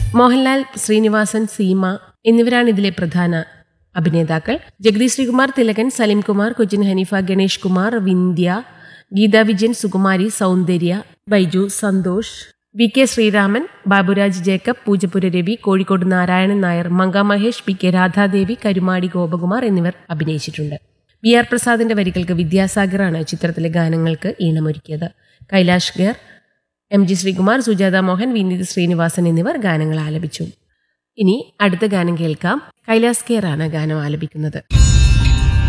മോഹൻലാൽ ശ്രീനിവാസൻ സീമ എന്നിവരാണ് ഇതിലെ പ്രധാന അഭിനേതാക്കൾ Jagdish Sreekumar Thilakan Salim Kumar Cochin Haneefa Ganesh Kumar Vindhya Gita Vijayan Sukumari Soundarya Baiju Santhosh V K Sreeraman Baburaj Jacob Poojappura Ravi Kozhikode Narayanan Nair Manka Mahesh P K Radhadevi Karumadi Gopakumar എന്നിവർ അഭിനയിച്ചിട്ടുണ്ട് ബി ആർ പ്രസാദിന്റെ വരികൾക്ക് വിദ്യാസാഗറാണ് ചിത്രത്തിലെ ഗാനങ്ങൾക്ക് ഈണമൊരുക്കിയത് കൈലാഷ് ഗർ എം ജി ശ്രീകുമാർ സുജാത മോഹൻ വിനീത് ശ്രീനിവാസൻ എന്നിവർ ഗാനങ്ങൾ ആലപിച്ചു ഇനി അടുത്ത ഗാനം കേൾക്കാം കൈലാസ് കെയർ ആണ് ഗാനം ആലപിക്കുന്നത്